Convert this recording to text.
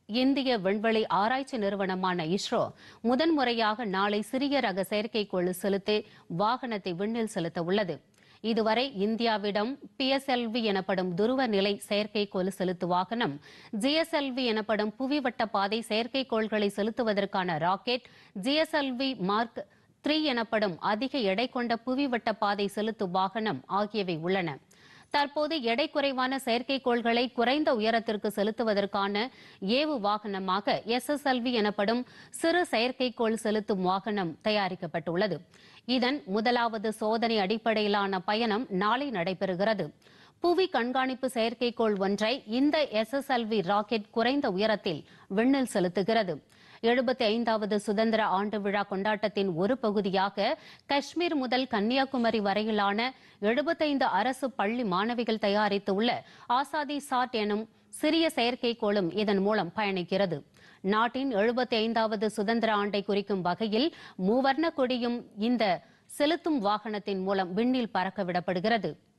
இந்திய விண்வெளி ஆராய்ச்சி நிறுவனமான இஸ்ரோ முதன்முறையாக நாளை சிறிய ரக செயற்கைக்கோள் செலுத்தி வாகனத்தை விண்ணில் செலுத்த உள்ளது இதுவரை இந்தியாவிடம் பிஎஸ்எல்வி எனப்படும் துருவ நிலை செயற்கைக்கோள் செலுத்து வாகனம் ஜிஎஸ்எல்வி எனப்படும் புவிவட்ட பாதை செயற்கைக்கோள்களை செலுத்துவதற்கான ராக்கெட் ஜிஎஸ்எல்வி மார்க் த்ரீ எனப்படும் அதிக எடை கொண்ட புவிவட்ட பாதை செலுத்து வாகனம் ஆகியவை உள்ளன தற்போது எடை குறைவான செயற்கைக்கோள்களை குறைந்த உயரத்திற்கு செலுத்துவதற்கான ஏவு வாகனமாக எஸ்எஸ்எல்வி எனப்படும் சிறு செயற்கைக்கோள் செலுத்தும் வாகனம் தயாரிக்கப்பட்டுள்ளது இதன் முதலாவது சோதனை அடிப்படையிலான பயணம் நாளை நடைபெறுகிறது புவி கண்காணிப்பு செயற்கைக்கோள் ஒன்றை இந்த எஸ்எஸ்எல்வி ராக்கெட் குறைந்த உயரத்தில் விண்ணில் செலுத்துகிறது எழுபத்தி ஐந்தாவது சுதந்திர ஆண்டு விழா கொண்டாட்டத்தின் ஒரு பகுதியாக காஷ்மீர் முதல் கன்னியாகுமரி வரையிலான எழுபத்தைந்து அரசு பள்ளி மாணவிகள் தயாரித்துள்ள ஆசாதி சாட் எனும் சிறிய செயற்கைக்கோளும் இதன் மூலம் பயணிக்கிறது நாட்டின் எழுபத்தி ஐந்தாவது சுதந்திர ஆண்டை குறிக்கும் வகையில் மூவர்ண கொடியும் இந்த செலுத்தும் வாகனத்தின் மூலம் விண்ணில் பறக்க விடப்படுகிறது